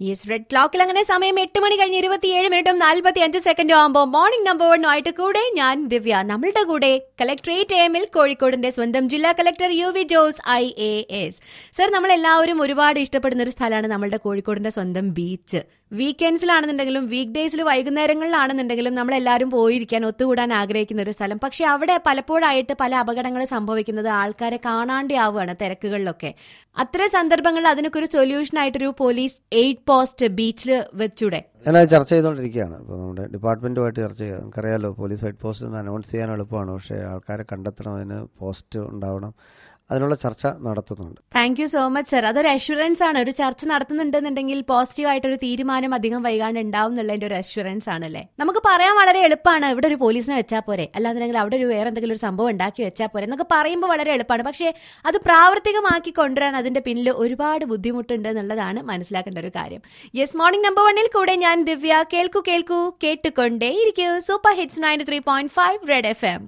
yes red ക്ലോക്കിൽ അങ്ങനെ സമയം എട്ട് മണി കഴിഞ്ഞ് ഇരുപത്തിയേഴ് മിനിറ്റും നാൽപ്പത്തി അഞ്ച് സെക്കൻഡും ആകുമ്പോൾ മോർണിംഗ് നമ്പർ വണ്ണുമായിട്ട് കൂടെ ഞാൻ ദിവ്യ നമ്മളുടെ കൂടെ കലക്ട്രേറ്റ് എമ്മിൽ കോഴിക്കോടിന്റെ സ്വന്തം ജില്ലാ collector U V Jose I A S sir നമ്മൾ എല്ലാവരും ഒരുപാട് ഇഷ്ടപ്പെടുന്ന ഒരു സ്ഥലമാണ് നമ്മളുടെ കോഴിക്കോടിന്റെ സ്വന്തം ബീച്ച് വീക്കെൻഡ്സിലാണെന്നുണ്ടെങ്കിലും വീക്ക് ഡേയ്സിൽ വൈകുന്നേരങ്ങളിലാണെന്നുണ്ടെങ്കിലും നമ്മൾ എല്ലാവരും പോയിരിക്കാൻ ഒത്തുകൂടാൻ ആഗ്രഹിക്കുന്ന ഒരു സ്ഥലം പക്ഷെ അവിടെ പലപ്പോഴായിട്ട് പല അപകടങ്ങൾ സംഭവിക്കുന്നത് ആൾക്കാരെ കാണാണ്ടേ ആവുകയാണ് തിരക്കുകളിലൊക്കെ അത്തരം സന്ദർഭങ്ങളിൽ അതിനൊക്കെ ഒരു സൊല്യൂഷൻ ആയിട്ടൊരു പോലീസ് എയ്ഡ് പോസ്റ്റ് ബീച്ചിൽ വെച്ചൂടെ ഞാനത് ചർച്ച ചെയ്തുകൊണ്ടിരിക്കുകയാണ് ഇപ്പോൾ നമ്മുടെ ഡിപ്പാർട്ട്മെന്റുമായിട്ട് ചർച്ച ചെയ്യുക നമുക്കറിയാലോ പോലീസ് ഹെഡ് പോസ്റ്റ് ഒന്ന് അനൗൺസ് ചെയ്യാൻ എളുപ്പമാണ് പക്ഷേ ആൾക്കാരെ കണ്ടെത്തണം അതിന് പോസ്റ്റ് ഉണ്ടാവണം അതിനുള്ള ചർച്ച നടത്തുന്നുണ്ട് thank you so much sir അതൊരു അഷുറൻസ് ആണ് ഒരു ചർച്ച നടത്തുന്നുണ്ടെന്നുണ്ടെങ്കിൽ പോസിറ്റീവ് ആയിട്ടൊരു തീരുമാനം അധികം വൈകാണ്ട് ഉണ്ടാവും എന്നുള്ളതിന്റെ ഒരു അഷുറൻസ് ആണല്ലേ നമുക്ക് പറയാൻ വളരെ എളുപ്പമാണ് ഇവിടെ ഒരു പോലീസിനെ വെച്ചാൽ പോരെ അല്ലാന്നുണ്ടെങ്കിൽ അവിടെ ഒരു വേറെ എന്തെങ്കിലും ഒരു സംഭവം ഉണ്ടാക്കി വെച്ചാൽ പോരെ എന്നൊക്കെ പറയുമ്പോൾ വളരെ എളുപ്പമാണ് പക്ഷേ അത് പ്രാവർത്തികമാക്കി കൊണ്ടുവരാൻ അതിന്റെ പിന്നിൽ ഒരുപാട് ബുദ്ധിമുട്ടുണ്ട് എന്നുള്ളതാണ് മനസ്സിലാക്കേണ്ട ഒരു കാര്യം യെസ് മോർണിംഗ് നമ്പർ വണ്ണിൽ കൂടെ ഞാൻ ദിവ്യ കേൾക്കൂ കേൾക്കൂ കേട്ടുകൊണ്ടേ ഇരിക്കൂ super hits ninety three point five Red F M